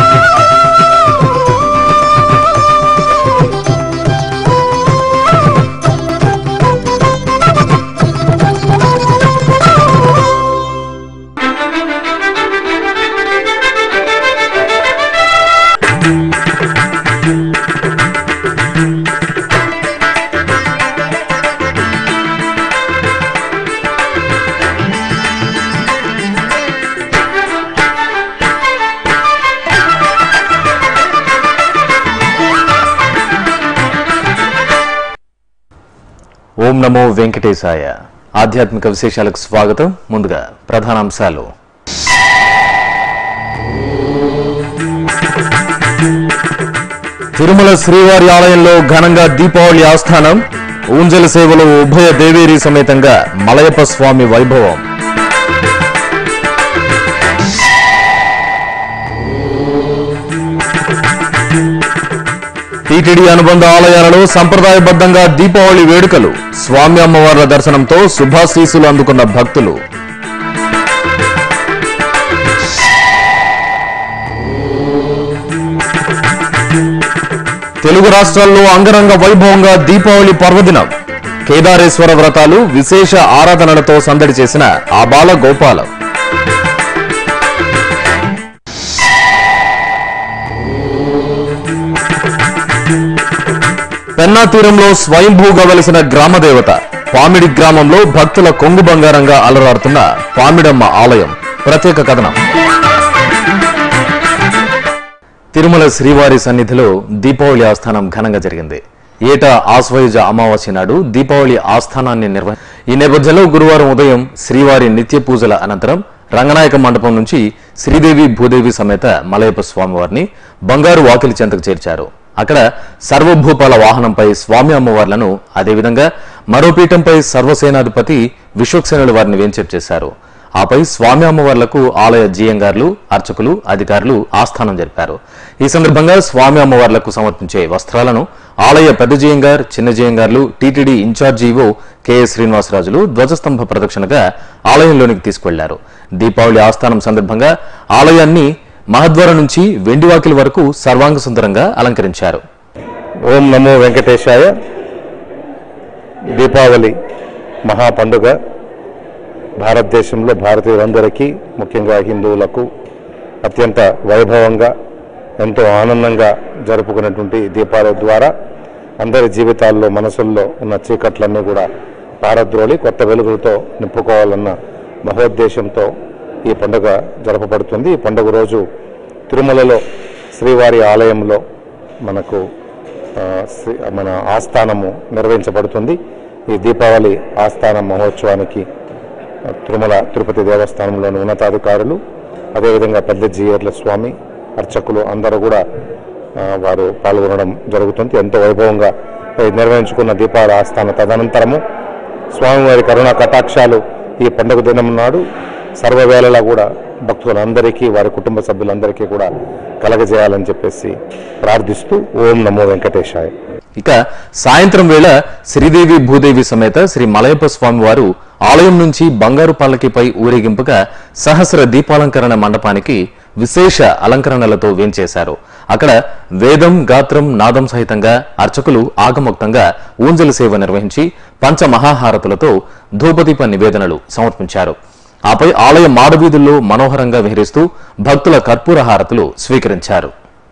ఓం నమో వెంకటేశాయ ఆధ్యాత్మిక విశేషాలకు స్వాగతం ముందుగా ప్రధానాంశాలు తిరుమల శ్రీవారి ఆలయంలో ఘనంగా దీపావళి ఆస్థానం ఊంజల సేవలో ఉభయ దేవేరి సమేతంగా మలయప్ప స్వామి వైభవం టీటీడీ అనుబంధ ఆలయాలలో సంప్రదాయబద్ధంగా దీపావళి వేడుకలు స్వామి అమ్మవార్ల దర్శనంతో శుభాశీసులు అందుకున్న భక్తులు తెలుగు రాష్ట్రాల్లో అంగరంగ వైభవంగా దీపావళి పర్వదినం కేదారేశ్వర వ్రతాలు విశేష ఆరాధనలతో సందడి చేసిన ఆబాల గోపాలం పెన్నా తీరంలో స్వయంభూగా వెలిసిన గ్రామదేవత పామిడి గ్రామంలో భక్తుల కొంగు బంగారంగా అలరాడుతున్న పామిడమ్మ ఆలయం ప్రత్యేక కథనం తిరుమల శ్రీవారి సన్నిధిలో దీపావళి ఆస్థానం ఘనంగా జరిగింది ఏటా ఆశ్వయుజ అమావాస్య నాడు దీపావళి ఆస్థానాన్ని నిర్వహి ఈ నేపథ్యంలో గురువారం ఉదయం శ్రీవారి నిత్య పూజల అనంతరం రంగనాయక మండపం నుంచి శ్రీదేవి భూదేవి సమేత మలయప్ప స్వామివారిని బంగారు వాకిలి చెంతకు చేర్చారు అక్కడ సర్వభూపాల వాహనంపై స్వామి అమ్మవార్లను అదేవిధంగా మరో పీఠంపై సర్వసేనాధిపతి విశ్వక్సేనుల వారిని వేంచేపు చేశారు ఆపై స్వామి అమ్మవార్లకు ఆలయ జీయంగార్లు అర్చకులు అధికారులు ఆస్థానం జరిపారు ఈ సందర్భంగా స్వామి అమ్మవార్లకు సమర్పించే వస్త్రాలను ఆలయ పెద్ద జీయంగార్ చిన్న జీయంగార్లు టీటీడీ ఇన్ఛార్జ్ ఈవో కెఎస్ శ్రీనివాసరాజులు ధ్వజస్తంభ ప్రదక్షిణగా ఆలయంలోనికి తీసుకెళ్లారు దీపావళి ఆస్థానం సందర్భంగా ఆలయాన్ని మహద్వారం నుంచి వెండివాకిలి వరకు సర్వాంగ సుందరంగా అలంకరించారు ఓం నమో వెంకటేశాయ దీపావళి మహా పండుగ భారతదేశంలో భారతీయులందరికీ ముఖ్యంగా హిందువులకు అత్యంత వైభవంగా ఎంతో ఆనందంగా జరుపుకునేటువంటి దీపావళి ద్వారా అందరి జీవితాల్లో మనసుల్లో ఉన్న చీకట్లన్నీ కూడా పారద్రోలి కొత్త వెలుగులతో నింపుకోవాలన్న మహోద్దేశంతో ఈ పండుగ జరపబడుతుంది ఈ పండుగ రోజు తిరుమలలో శ్రీవారి ఆలయంలో మనకు ఆ, శ్రీ- మన ఆస్థానము నిర్వహించబడుతుంది ఈ దీపావళి ఆస్థాన మహోత్సవానికి ఆ, తిరుమల తిరుపతి దేవస్థానంలోని ఉన్నతాధికారులు అదేవిధంగా పెద్ద జీయర్ల స్వామి అర్చకులు అందరూ కూడా ఆ, వారు పాల్గొనడం జరుగుతుంది ఎంతో వైభవంగా ఈ నిర్వహించుకున్న దీపావళి ఆస్థాన తదనంతరము స్వామివారి కరుణా కటాక్షాలు ఈ పండుగ దినం నాడు సర్వవేళలా కూడా భక్తులందరికీ వారి కుటుంబ సభ్యులందరికీ కూడా కలగజేయాలని చెప్పేసి ప్రార్థిస్తూ ఓం నమో వెంకటేశాయ ఇక సాయంత్రం వేళ శ్రీదేవి భూదేవి సమేత శ్రీ మలయప్ప స్వామి వారు ఆలయం నుంచి బంగారు పల్లకిపై ఊరేగింపుగా సహస్ర దీపాలంకరణ మండపానికి విశేష అలంకరణలతో వేంచేశారు అక్కడ వేదం గాత్రం నాదం సహితంగా అర్చకులు ఆగమోక్తంగా ఊంజల సేవ నిర్వహించి పంచమహాహారతులతో ధూపదీప నివేదనలు సమర్పించారు ఆపై ఆలయ మాడవీధుల్లో మనోహరంగా విహరిస్తూ భక్తుల కర్పూర హారతులు స్వీకరించారు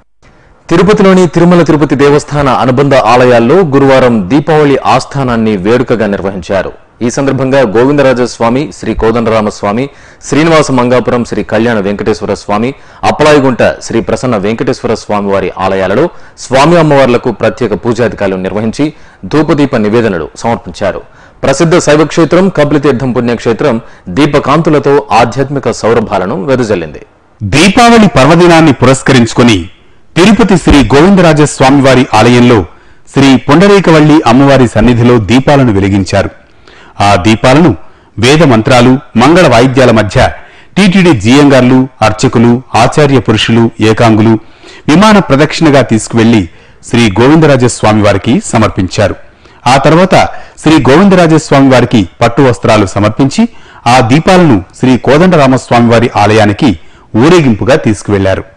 తిరుపతిలోని తిరుమల తిరుపతి దేవస్థాన అనుబంధ ఆలయాల్లో గురువారం దీపావళి ఆస్థానాన్ని వేడుకగా నిర్వహించారు ఈ సందర్భంగా గోవిందరాజ స్వామి శ్రీ కోదండరామస్వామి శ్రీనివాస మంగాపురం శ్రీ కళ్యాణ వెంకటేశ్వర స్వామి అప్పలాయిగుంట శ్రీ ప్రసన్న వెంకటేశ్వర స్వామి వారి ఆలయాలలో స్వామి అమ్మవార్లకు ప్రత్యేక పూజాధికారులు నిర్వహించి ధూపదీప నివేదనలు సమర్పించారు ప్రసిద్ధ శైవక్షేత్రం కపిలతీర్థం పుణ్యక్షేత్రం దీపకాంతులతో ఆధ్యాత్మిక సౌరభాలను వెదజల్లింది దీపావళి పర్వదినాన్ని పురస్కరించుకొని తిరుపతి శ్రీ గోవిందరాజ స్వామివారి ఆలయంలో శ్రీ పుండరీకవల్లి అమ్మవారి సన్నిధిలో దీపాలను వెలిగించారు ఆ దీపాలను వేద మంత్రాలు మంగళ వాయిద్యాల మధ్య టీటీడీ జీయంగార్లు అర్చకులు ఆచార్య పురుషులు ఏకాంగులు విమాన ప్రదక్షిణగా తీసుకువెళ్లి శ్రీ గోవిందరాజ స్వామివారికి సమర్పించారు ఆ తర్వాత శ్రీ గోవిందరాజస్వామి వారికి పట్టు వస్త్రాలు సమర్పించి ఆ దీపాలను శ్రీ కోదండరామస్వామి వారి ఆలయానికి ఊరేగింపుగా తీసుకువెళ్లారు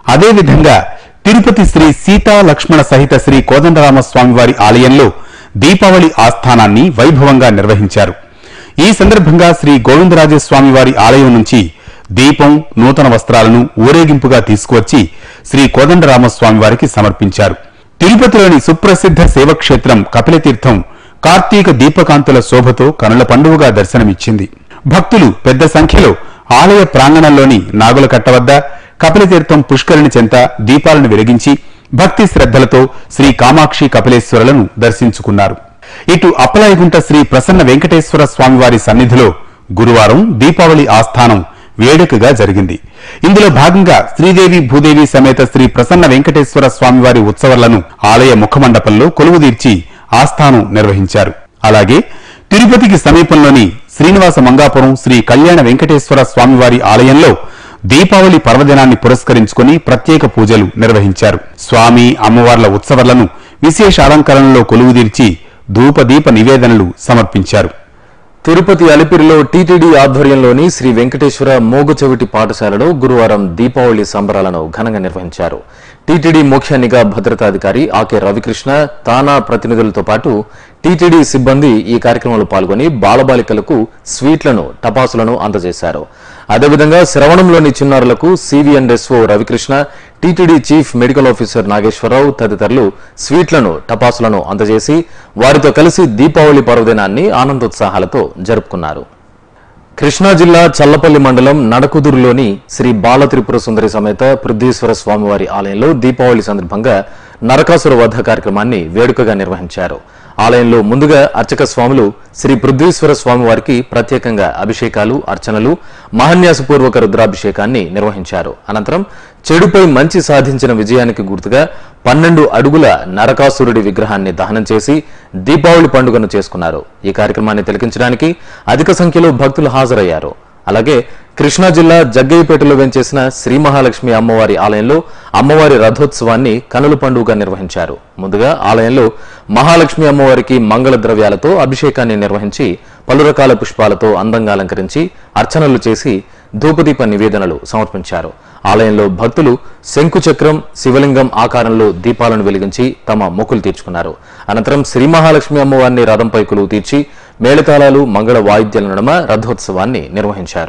అదేవిధంగా తిరుపతి శ్రీ సీతా లక్ష్మణ సహిత శ్రీ కోదండరామస్వామివారి ఆలయంలో దీపావళి ఆస్థానాన్ని వైభవంగా నిర్వహించారు ఈ సందర్భంగా శ్రీ గోవిందరాజస్వామివారి ఆలయం నుంచి దీపం నూతన వస్త్రాలను ఊరేగింపుగా తీసుకువచ్చి శ్రీ కోదండరామస్వామివారికి సమర్పించారు తిరుపతిలోని సుప్రసిద్ధ శైవక్షేత్రం కపిలతీర్థం కార్తీక దీపకాంతుల శోభతో కనుల పండువగా దర్శనమిచ్చింది భక్తులు పెద్ద సంఖ్యలో ఆలయ ప్రాంగణంలోని నాగుల కట్ట వద్ద కపిలతీర్థం పుష్కరిణి చెంత దీపాలను వెలిగించి భక్తి శ్రద్ధలతో శ్రీ కామాక్షి కపిలేశ్వరులను దర్శించుకున్నారు ఇటు అప్పలాయగుంట శ్రీ ప్రసన్న వెంకటేశ్వర స్వామివారి సన్నిధిలో గురువారం దీపావళి ఆస్థానం వేడుకగా జరిగింది ఇందులో భాగంగా శ్రీదేవి భూదేవి సమేత శ్రీ ప్రసన్న వెంకటేశ్వర స్వామివారి ఉత్సవాలను ఆలయ ముఖమండపంలో కొలువుదీర్చి ఆస్థానం నిర్వహించారు అలాగే తిరుపతికి సమీపంలోని శ్రీనివాస మంగాపురం శ్రీ కళ్యాణ వెంకటేశ్వర స్వామివారి ఆలయంలో దీపావళి పర్వదినాన్ని పురస్కరించుకుని ప్రత్యేక పూజలు నిర్వహించారు స్వామి అమ్మవార్ల ఉత్సవాలను విశేష అలంకరణలో కొలువుదీర్చి ధూపదీప నివేదనలు సమర్పించారు తిరుపతి అలిపిరిలో టీటీడీ ఆధ్వర్యంలోని శ్రీ వెంకటేశ్వర మోగుచెవిటి పాఠశాలలో గురువారం దీపావళి సంబరాలను ఘనంగా నిర్వహించారు టీటీడీ ముఖ్య నిఘా భద్రతాధికారి ఆకే రవికృష్ణ తానా ప్రతినిధులతో పాటు టీటీడీ సిబ్బంది ఈ కార్యక్రమంలో పాల్గొని బాలబాలికలకు స్వీట్లను టపాసులను అందజేశారు అదేవిధంగా శ్రవణంలోని చిన్నారులకు C V N S O Ravikrishna TTD chief medical officer Nageswara Rao తదితరులు స్వీట్లను టపాసులను అందజేసి వారితో కలిసి దీపావళి పర్వదినాన్ని ఆనందోత్సాహాలతో జరుపుకున్నారు కృష్ణా జిల్లా చల్లపల్లి మండలం నడకుదురులోని శ్రీ బాల త్రిపుర సుందరి సమేత పృథ్వీశ్వర స్వామివారి ఆలయంలో దీపావళి సందర్భంగా నరకాసుర వధ కార్యక్రమాన్ని వేడుకగా నిర్వహించారు ఆలయంలో ముందుగా అర్చక స్వాములు శ్రీ పృథ్వీశ్వర స్వామివారికి ప్రత్యేకంగా అభిషేకాలు అర్చనలు మహాన్యాసపూర్వక రుద్రాభిషేకాన్ని నిర్వహించారు అనంతరం చెడుపై మంచి సాధించిన విజయానికి గుర్తుగా పన్నెండు అడుగుల నరకాసురుడి విగ్రహాన్ని దహనం చేసి దీపావళి పండుగను చేసుకున్నారు ఈ కార్యక్రమాన్ని తిలకించడానికి అధిక సంఖ్యలో భక్తులు హాజరయ్యారు అలాగే కృష్ణా జిల్లా జగ్గయ్యపేటలో వెంచేసిన శ్రీ మహాలక్ష్మి అమ్మవారి ఆలయంలో అమ్మవారి రథోత్సవాన్ని కనుల పండుగగా నిర్వహించారు ముందుగా ఆలయంలో మహాలక్ష్మి అమ్మవారికి మంగళ ద్రవ్యాలతో అభిషేకాన్ని నిర్వహించి పలు రకాల పుష్పాలతో అందంగా అలంకరించి అర్చనలు చేసి ధూపదీప నివేదనలు సమర్పించారు ఆలయంలో భక్తులు శంకుచక్రం శివలింగం ఆకారంలో దీపాలను వెలిగించి తమ మొక్కులు తీర్చుకున్నారు అనంతరం శ్రీ మహాలక్ష్మి అమ్మవారిని రథంపై కొలువు తీర్చి మేళతాళాలు మంగళ వాయిద్యాల నడుమ రథోత్సవాన్ని నిర్వహించారు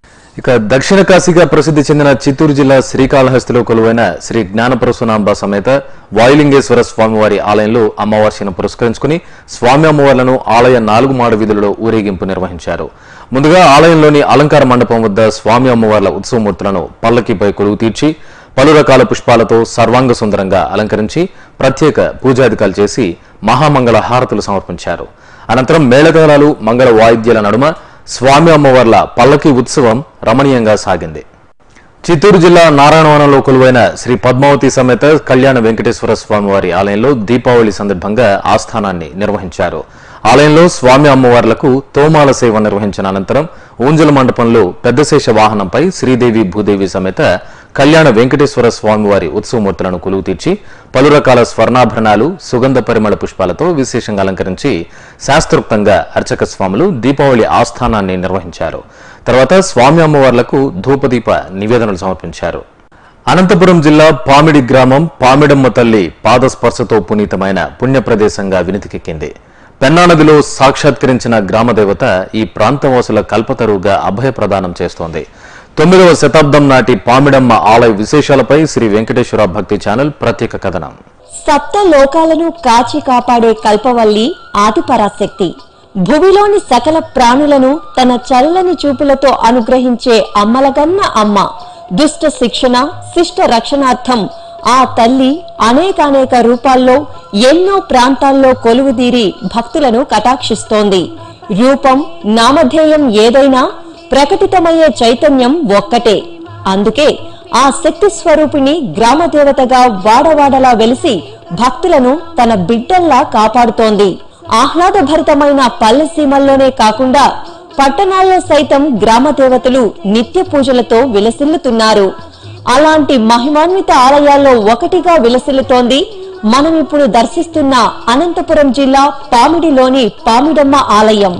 ఇక దక్షిణ కాశీగా ప్రసిద్ధి చెందిన చిత్తూరు జిల్లా శ్రీకాళహస్తిలో కొలువైన శ్రీ జ్ఞానపరశునాంబ సమేత వాయులింగేశ్వర స్వామివారి ఆలయంలో అమావాస్యను పురస్కరించుకుని స్వామి అమ్మవార్లను ఆలయ నాలుగు మాడ వీధులలో ఊరేగింపు నిర్వహించారు ముందుగా ఆలయంలోని అలంకార మండపం వద్ద స్వామి అమ్మవార్ల ఉత్సవమూర్తులను పల్లకిపై కొలువు తీర్చి పలు రకాల పుష్పాలతో సర్వాంగ సుందరంగా అలంకరించి ప్రత్యేక పూజాధికాలు చేసి మహామంగళ హారతులు సమర్పించారు అనంతరం మేళతాళాలు మంగళ వాయిద్యాల నడుమ స్వామి అమ్మవార్ల పల్లకి ఉత్సవం రమణీయంగా సాగింది చిత్తూరు జిల్లా నారాయణవనంలో కొలువైన శ్రీ పద్మావతి సమేత కళ్యాణ వెంకటేశ్వర స్వామివారి ఆలయంలో దీపావళి సందర్భంగా ఆస్థానాన్ని నిర్వహించారు ఆలయంలో స్వామి అమ్మవార్లకు తోమాల సేవ నిర్వహించిన అనంతరం ఊంజల మండపంలో పెద్దశేష వాహనంపై శ్రీదేవి భూదేవి సమేత కళ్యాణ వెంకటేశ్వర స్వామివారి ఉత్సవమూర్తులను కొలువు తీర్చి పలు రకాల స్వర్ణాభరణాలు సుగంధ పరిమళ పుష్పాలతో విశేషంగా అలంకరించి శాస్త్రోక్తంగా అర్చక స్వాములు దీపావళి ఆస్థానాన్ని నిర్వహించారు తర్వాత స్వామి అమ్మవార్లకు ధూపదీప నివేదనలు సమర్పించారు అనంతపురం జిల్లా పామిడి గ్రామం పామిడమ్మ తల్లి పాదస్పర్శతో పునీతమైన పుణ్యప్రదేశంగా వినితికెక్కింది పెన్నా నదిలో సాక్షాత్కరించిన గ్రామదేవత ఈ ప్రాంతవాసుల కల్పతరువుగా అభయ ప్రదానం చేస్తోంది తొమ్మిదవ శతాబ్దం నాటి పామిడమ్మ ఆలయ విశేషాలపై శ్రీ వెంకటేశ్వర భక్తి ఛానల్ ప్రత్యేక కథనం సప్త లోకాలను కాచి కాపాడే కల్పవల్లి ఆదిపరాశక్తి భూమిలోని సకల ప్రాణులను తన చల్లని చూపులతో అనుగ్రహించే అమ్మలగన్న అమ్మ దుష్ట శిక్షణ శిష్ట రక్షణార్థం ఆ తల్లి అనేకానేక రూపాల్లో ఎన్నో ప్రాంతాల్లో కొలువుదీరి భక్తులను కటాక్షిస్తోంది రూపం నామధేయం ఏదైనా ప్రకటితమయ్యే చైతన్యం ఒక్కటే అందుకే ఆ శక్తి స్వరూపిణి గ్రామ దేవతగా వాడవాడలా వెలిసి భక్తులను తన బిడ్డల్లా కాపాడుతోంది ఆహ్లాదభరితమైన పల్లె సీమల్లోనే కాకుండా పట్టణాల్లో సైతం గ్రామ దేవతలు నిత్య పూజలతో విలసిల్లుతున్నారు అలాంటి మహిమాన్విత ఆలయాల్లో ఒకటిగా విలసిల్లుతోంది మనం ఇప్పుడు దర్శిస్తున్న అనంతపురం జిల్లా పామిడిలోని పామిడమ్మ ఆలయం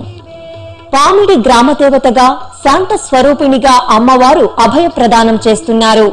పామిడి గ్రామదేవతగా శాంత స్వరూపిణిగా అమ్మవారు అభయ ప్రదానం చేస్తున్నారు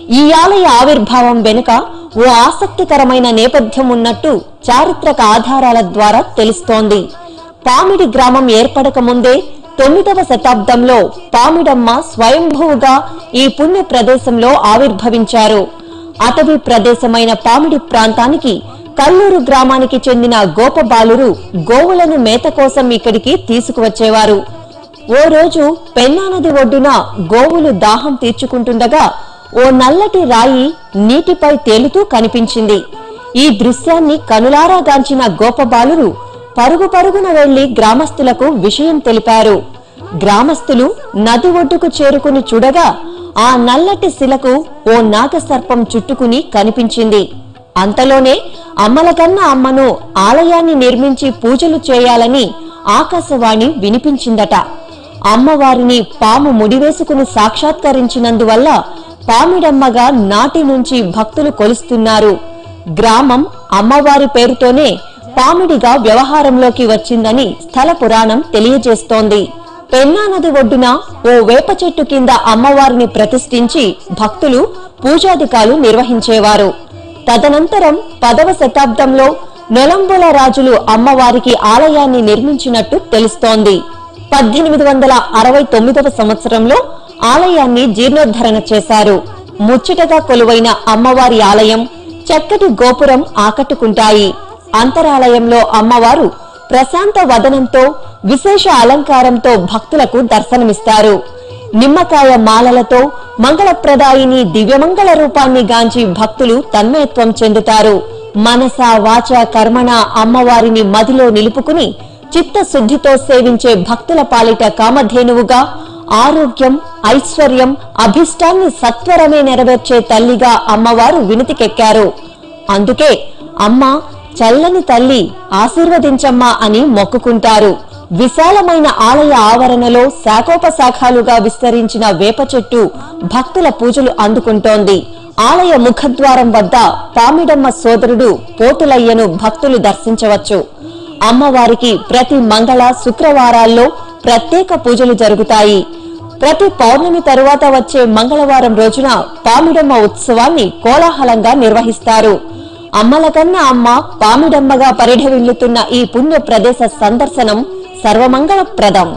ఈ ఆలయ ఆవిర్భావం వెనుక ఓ ఆసక్తికరమైన నేపథ్యం ఉన్నట్టు చారిత్రక ఆధారాల ద్వారా తెలుస్తోంది పామిడి గ్రామం ఏర్పడక ముందే తొమ్మిదవ శతాబ్దంలో పామిడమ్మ స్వయంభూగా ఈ పుణ్య ప్రదేశంలో ఆవిర్భవించారు అటవీ ప్రదేశమైన పామిడి ప్రాంతానికి కల్లూరు గ్రామానికి చెందిన గోపబాలురు గోవులను మేత కోసం ఇక్కడికి తీసుకువచ్చేవారు ఓ రోజు పెన్నా నది ఒడ్డున గోవులు దాహం తీర్చుకుంటుండగా ఓ నల్లటి రాయి నీటిపై తేలుతూ కనిపించింది ఈ దృశ్యాన్ని కనులారా గాంచిన గోపబాలురు పరుగు పరుగున వెళ్లి గ్రామస్తులకు విషయం తెలిపారు గ్రామస్తులు నది ఒడ్డుకు చేరుకుని చూడగా ఆ నల్లటి శిలకు ఓ నాగసర్పం చుట్టుకుని కనిపించింది అంతలోనే అమ్మలకన్న అమ్మను ఆలయాన్ని నిర్మించి పూజలు చేయాలని ఆకాశవాణి వినిపించిందట అమ్మవారిని పాము ముడివేసుకుని సాక్షాత్కరించినందువల్ల పామిడమ్మగా నాటి నుంచి భక్తులు కొలుస్తున్నారు గ్రామం అమ్మవారి పేరుతోనే పామిడిగా వ్యవహారంలోకి వచ్చిందని స్థల పురాణం తెలియజేస్తోంది పెన్నా నది ఒడ్డున ఓ వేప చెట్టు కింద అమ్మవారిని ప్రతిష్ఠించి భక్తులు పూజాధికాలు నిర్వహించేవారు తదనంతరం పదవ శతాబ్దంలో నొలంబుల రాజులు అమ్మవారికి ఆలయాన్ని నిర్మించినట్టు తెలుస్తోంది పద్దెనిమిది వందల అరవై తొమ్మిదవ సంవత్సరంలో ఆలయాన్ని జీర్ణోద్ధరణ చేశారు ముచ్చటగా కొలువైన అమ్మవారి ఆలయం చక్కటి గోపురం ఆకట్టుకుంటాయి అంతరాలయంలో అమ్మవారు ప్రశాంత వదనంతో విశేష అలంకారంతో భక్తులకు దర్శనమిస్తారు నిమ్మకాయ మాలలతో మంగళప్రదాయిని దివ్యమంగళ రూపాన్ని గాంచి భక్తులు తన్మయత్వం చెందుతారు మనస వాచ కర్మణ అమ్మవారిని మదిలో నిలుపుకుని చిత్తశుద్ధితో సేవించే భక్తుల పాలిట కామధేనువుగా ఆరోగ్యం ఐశ్వర్యం అభిష్టాన్ని సత్వరమే నెరవేర్చే తల్లిగా అమ్మవారు వినుతికెక్కారు అందుకే అమ్మ చల్లని తల్లి ఆశీర్వదించమ్మా అని మొక్కుకుంటారు విశాలమైన ఆలయ ఆవరణలో శాఖోపశాఖాలుగా విస్తరించిన వేప చెట్టు భక్తుల పూజలు అందుకుంటోంది ఆలయ ముఖద్వారం వద్ద పామిడమ్మ సోదరుడు పోతులయ్యను భక్తులు దర్శించవచ్చు అమ్మవారికి ప్రతి మంగళ శుక్రవారాల్లో ప్రత్యేక పూజలు జరుగుతాయి ప్రతి పౌర్ణమి తరువాత వచ్చే మంగళవారం రోజున పామిడమ్మ ఉత్సవాన్ని కోలాహలంగా నిర్వహిస్తారు అమ్మలకన్న అమ్మ పామిడమ్మగా పరిఢవిల్లుతున్న ఈ పుణ్య ప్రదేశ సందర్శనం సర్వమంగళప్రదం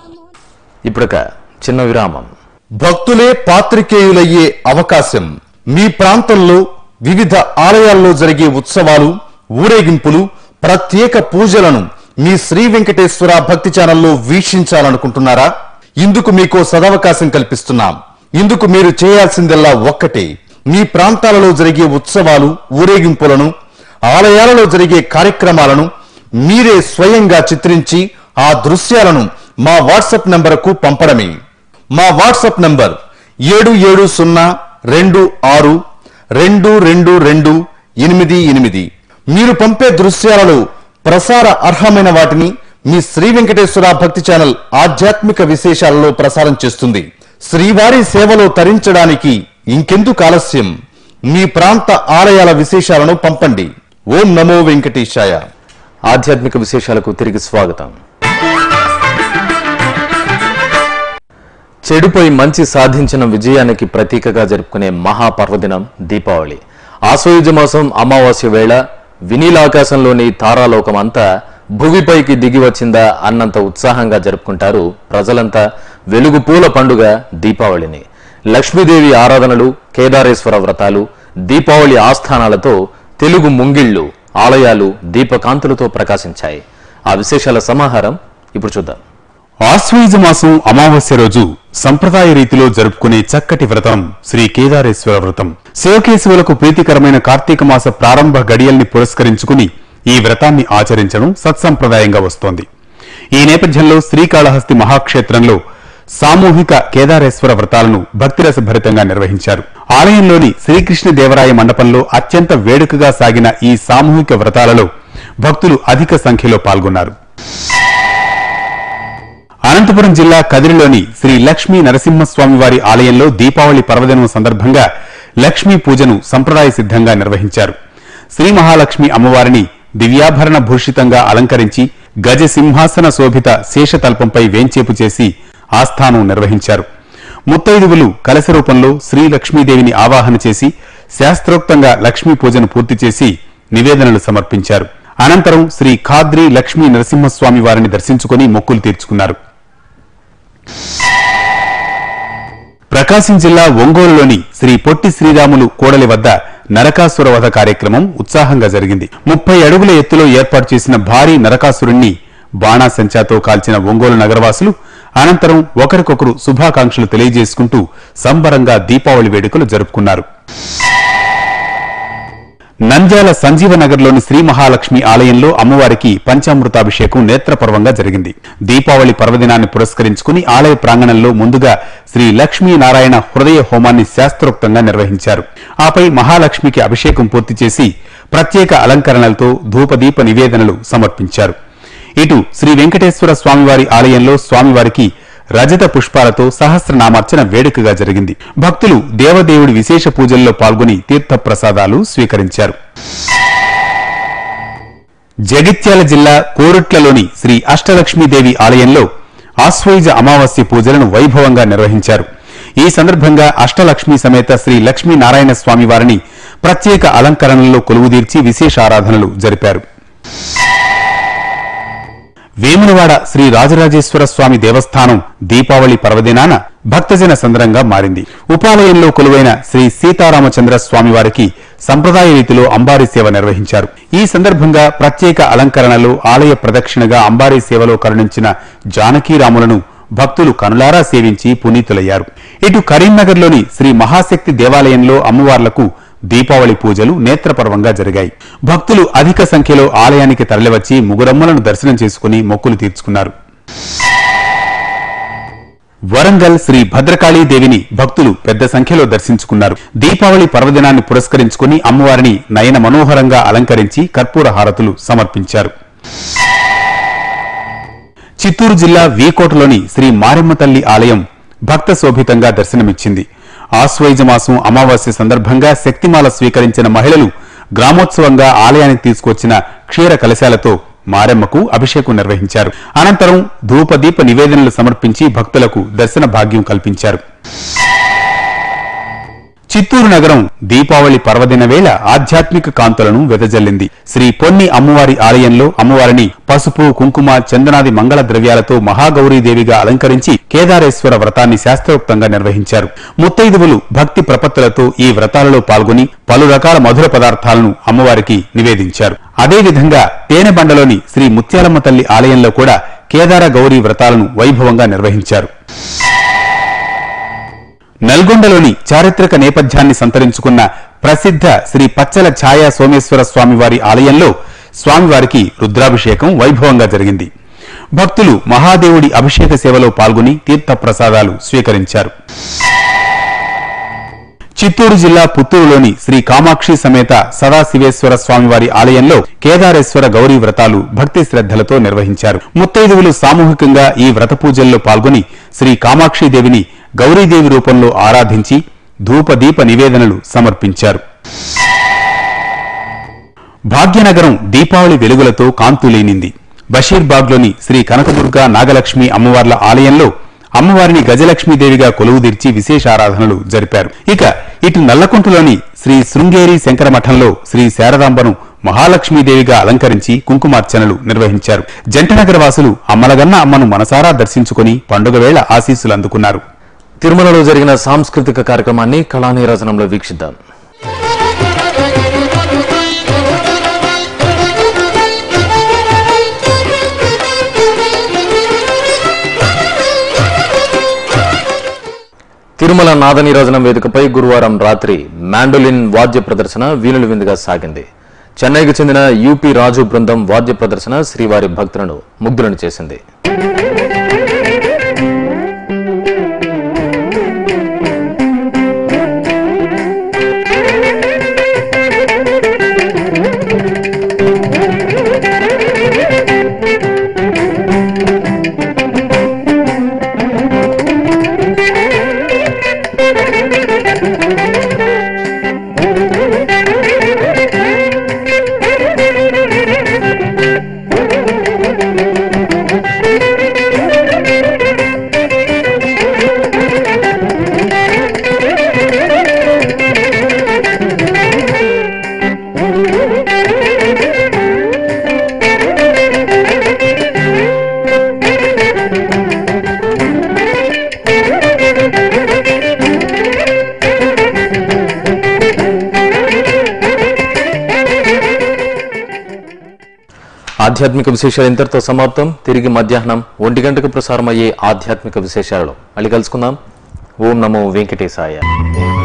ఇప్పుడొక చిన్న విరామం భక్తులే పాత్రికేయులయ్యే అవకాశం మీ ప్రాంతంలో వివిధ ఆలయాల్లో జరిగే ఉత్సవాలు ఊరేగింపులు ప్రత్యేక పూజలను మీ శ్రీ వెంకటేశ్వర భక్తి ఛానల్లో వీక్షించాలనుకుంటున్నారా ఇందుకు మీకో సదవకాశం కల్పిస్తున్నాం ఇందుకు మీరు చేయాల్సిందల్లా ఒక్కటే మీ ప్రాంతాలలో జరిగే ఉత్సవాలు ఊరేగింపులను ఆలయాలలో జరిగే కార్యక్రమాలను మీరే స్వయంగా చిత్రించి ఆ దృశ్యాలను మా వాట్సాప్ నంబరుకు పంపడమే మా వాట్సాప్ నంబర్ ఏడు ఏడు సున్నా రెండు ఆరు రెండు రెండు రెండు ఎనిమిది ఎనిమిది మీరు పంపే దృశ్యాలలో ప్రసార అర్హమైన వాటిని మీ శ్రీ వెంకటేశ్వర భక్తి ఛానల్ ఆధ్యాత్మిక విశేషాలలో ప్రసారం చేస్తుంది శ్రీవారి సేవలో తరించడానికి ఇంకెందుకు ఆలస్యం మీ ప్రాంత ఆలయాల విశేషాలను పంపండి ఓం నమో వెంకటేశాయ ఆధ్యాత్మిక విశేషాలకు తిరిగి స్వాగతం చెడుపై మంచి సాధించిన విజయానికి ప్రతీకగా జరుపుకునే మహాపర్వదినం దీపావళి ఆశ్వయుజ మాసం అమావాస్య వేళ వినీలాకాశంలోని తారాలోకం అంతా భువిపైకి దిగి వచ్చిందా అన్నంత ఉత్సాహంగా జరుపుకుంటారు ప్రజలంతా వెలుగు పూల పండుగ దీపావళిని లక్ష్మీదేవి ఆరాధనలు కేదారేశ్వర వ్రతాలు దీపావళి ఆస్థానాలతో తెలుగు ముంగిళ్లు ఆలయాలు దీపకాంతులతో ప్రకాశించాయి ఆ విశేషాల సమాహారం ఇప్పుడు చూద్దాం ఆశ్వయుజ మాసం అమావాస్య రోజు సంప్రదాయ రీతిలో జరుపుకునే చక్కటి వ్రతం శ్రీ కేదారేశ్వర వ్రతం శివకేశవులకు ప్రీతికరమైన కార్తీక మాస ప్రారంభ గడియల్ని పురస్కరించుకుని ఈ వ్రతాన్ని ఆచరించడం సత్సంప్రదాయంగా వస్తోంది ఈ నేపథ్యంలో శ్రీకాళహస్తి మహాక్షేత్రంలో సామూహిక కేదారేశ్వర వ్రతాలను భక్తిరస భరితంగా నిర్వహించారు ఆలయంలోని శ్రీకృష్ణ దేవరాయ మండపంలో అత్యంత వేడుకగా సాగిన ఈ సామూహిక వ్రతాలలో భక్తులు అధిక సంఖ్యలో పాల్గొన్నారు అనంతపురం జిల్లా కదిరిలోని శ్రీ లక్ష్మీ నరసింహస్వామి వారి ఆలయంలో దీపావళి పర్వదినం సందర్భంగా లక్ష్మీ పూజను సంప్రదాయ సిద్ధంగా నిర్వహించారు శ్రీ మహాలక్ష్మి అమ్మవారిని దివ్యాభరణ భూషితంగా అలంకరించి గజ సింహాసన శోభిత శేషతల్పంపై వేంచేపు చేసి ఆస్థానం నిర్వహించారు ముత్తైదువులు కలశ రూపంలో శ్రీ లక్ష్మీదేవిని ఆవాహన చేసి శాస్త్రోక్తంగా లక్ష్మీ పూజను పూర్తి చేసి నివేదనలు సమర్పించారు అనంతరం శ్రీ ఖాద్రి లక్ష్మీ నరసింహస్వామి వారిని దర్శించుకుని మొక్కులు తీర్చుకున్నారు ప్రకాశం జిల్లా ఒంగోలులోని శ్రీ పొట్టి శ్రీరాములు కూడలి వద్ద నరకాసుర వధ కార్యక్రమం ఉత్సాహంగా జరిగింది ముప్పై అడుగుల ఎత్తులో ఏర్పాటు చేసిన భారీ నరకాసురుణ్ణి బాణాసంచాతో కాల్చిన ఒంగోలు నగరవాసులు అనంతరం ఒకరికొకరు శుభాకాంక్షలు తెలియజేసుకుంటూ సంబరంగా దీపావళి వేడుకలు జరుపుకున్నారు నంద్యాల సంజీవనగర్లోని శ్రీ మహాలక్ష్మి ఆలయంలో అమ్మవారికి పంచామృతాభిషేకం నేత్రపర్వంగా జరిగింది దీపావళి పర్వదినాన్ని పురస్కరించుకుని ఆలయ ప్రాంగణంలో ముందుగా శ్రీ లక్ష్మీనారాయణ హృదయ హోమాన్ని శాస్త్రోక్తంగా నిర్వహించారు ఆపై మహాలక్ష్మికి అభిషేకం పూర్తి చేసి ప్రత్యేక అలంకరణలతో ధూపదీప నివేదనలు సమర్పించారు ఇటు శ్రీ వెంకటేశ్వర స్వామివారి ఆలయంలో స్వామివారికి రజత పుష్పాలతో సహస్రనామార్చన వేడుకగా జరిగింది భక్తులు దేవదేవుడి విశేష పూజల్లో పాల్గొని తీర్థ ప్రసాదాలు స్వీకరించారు జగిత్యాల జిల్లా కోరుట్లలోని శ్రీ అష్టలక్ష్మీదేవి ఆలయంలో ఆశ్వయుజ అమావాస్య పూజలను వైభవంగా నిర్వహించారు ఈ సందర్భంగా అష్టలక్ష్మి సమేత శ్రీ లక్ష్మీనారాయణ స్వామి వారిని ప్రత్యేక అలంకరణలో కొలువుదీర్చి విశేష ఆరాధనలు జరిపారు వేములవాడ శ్రీ రాజరాజేశ్వర స్వామి దేవస్థానం దీపావళి పర్వదినాన భక్తజన సంద్రంగా మారింది ఉపాలయంలో కొలువైన శ్రీ సీతారామచంద్ర స్వామి వారికి సంప్రదాయ రీతిలో అంబారీ సేవ నిర్వహించారు ఈ సందర్భంగా ప్రత్యేక అలంకరణలో ఆలయ ప్రదక్షిణగా అంబారీ సేవలో కరుణించిన జానకీరాములను భక్తులు కనులారా సేవించి పునీతులయ్యారు ఇటు కరీంనగర్లోని శ్రీ మహాశక్తి దేవాలయంలో అమ్మవార్లకు దీపావళి పూజలు నేత్రపర్వంగా జరిగాయి భక్తులు అధిక సంఖ్యలో ఆలయానికి తరలివచ్చి ముగురమ్మలను దర్శనం చేసుకుని మొక్కులు తీర్చుకున్నారు వరంగల్ శ్రీ భద్రకాళీ దేవిని భక్తులు పెద్ద సంఖ్యలో దర్శించుకున్నారు దీపావళి పర్వదినాన్ని పురస్కరించుకుని అమ్మవారిని నయన మనోహరంగా అలంకరించి కర్పూర హారతులు సమర్పించారు చిత్తూరు జిల్లా వీకోటలోని శ్రీ మారెమ్మ తల్లి ఆలయం భక్త శోభితంగా దర్శనమిచ్చింది ఆశ్వయుజ మాసం అమావాస్య సందర్భంగా శక్తిమాల స్వీకరించిన మహిళలు గ్రామోత్సవంగా ఆలయానికి తీసుకొచ్చిన క్షీర కలశాలతో మారెమ్మకు అభిషేకం నిర్వహించారు అనంతరం ధూపదీప నివేదనలు సమర్పించి భక్తులకు దర్శన భాగ్యం కల్పించారు చిత్తూరు నగరం దీపావళి పర్వదిన వేళ ఆధ్యాత్మిక కాంతులను వెదజల్లింది శ్రీ పొన్ని అమ్మవారి ఆలయంలో అమ్మవారిని పసుపు కుంకుమ చందనాది మంగళ ద్రవ్యాలతో మహాగౌరీదేవిగా అలంకరించి కేదారేశ్వర వ్రతాన్ని శాస్త్రోక్తంగా నిర్వహించారు ముత్తైదువులు భక్తి ప్రపత్తులతో ఈ వ్రతాలలో పాల్గొని పలు రకాల మధుర పదార్థాలను అమ్మవారికి నివేదించారు అదేవిధంగా తేనెబండలోని శ్రీ ముత్యాలమ్మ తల్లి ఆలయంలో కూడా కేదార గౌరీ వ్రతాలను వైభవంగా నిర్వహించారు నల్గొండలోని చారిత్రక నేపథ్యాన్ని సంతరించుకున్న ప్రసిద్ధ శ్రీ పచ్చల ఛాయా సోమేశ్వర స్వామివారి ఆలయంలో స్వామివారికి రుద్రాభిషేకం వైభవంగా జరిగింది భక్తులు మహాదేవుడి అభిషేక సేవలో పాల్గొని తీర్థ ప్రసాదాలు స్వీకరించారు చిత్తూరు జిల్లా పుత్తూరులోని శ్రీ కామాక్షి సమేత సదాశివేశ్వర స్వామివారి ఆలయంలో కేదారేశ్వర గౌరీ వ్రతాలు భక్తి శ్రద్ధలతో నిర్వహించారు ముత్తైదువులు సామూహికంగా ఈ వ్రత పూజల్లో పాల్గొని శ్రీ కామాక్షిదేవిని గౌరీదేవి రూపంలో ఆరాధించి ధూపదీప నివేదనలు సమర్పించారు భాగ్యనగరం దీపావళి వెలుగులతో కాంతులేనింది బషీర్బాగ్లోని శ్రీ కనకదుర్గ నాగలక్ష్మి అమ్మవార్ల ఆలయంలో అమ్మవారిని గజలక్ష్మీదేవిగా కొలువుదీర్చి విశేష ఆరాధనలు జరిపారు ఇక ఇటు నల్లకుంటలోని శ్రీ శృంగేరి శంకర మఠంలో శ్రీ శారదాంబను మహాలక్ష్మీదేవిగా అలంకరించి కుంకుమార్చనలు నిర్వహించారు జంటనగర వాసులు అమ్మలగన్న అమ్మను మనసారా దర్శించుకుని పండుగ వేళ ఆశీస్సులు అందుకున్నారు తిరుమలలో జరిగిన సాంస్కృతిక కార్యక్రమాన్ని కళానీరాజనంలో వీక్షిద్దాం తిరుమల నాదనీరాజనం వేదికపై గురువారం రాత్రి మాండోలిన్ వాద్య ప్రదర్శన వీణుల విందుగా సాగింది చెన్నైకి చెందిన యూపీ రాజు బృందం వాద్య ప్రదర్శన శ్రీవారి భక్తులను ముగ్ధులను చేసింది Thank you. ఆధ్యాత్మిక విశేషాలు ఇంతటితో సమాప్తం తిరిగి మధ్యాహ్నం ఒంటి గంటకు ప్రసారమయ్యే ఆధ్యాత్మిక విశేషాలలో మళ్ళీ కలుసుకుందాం ఓం నమో వెంకటేశాయ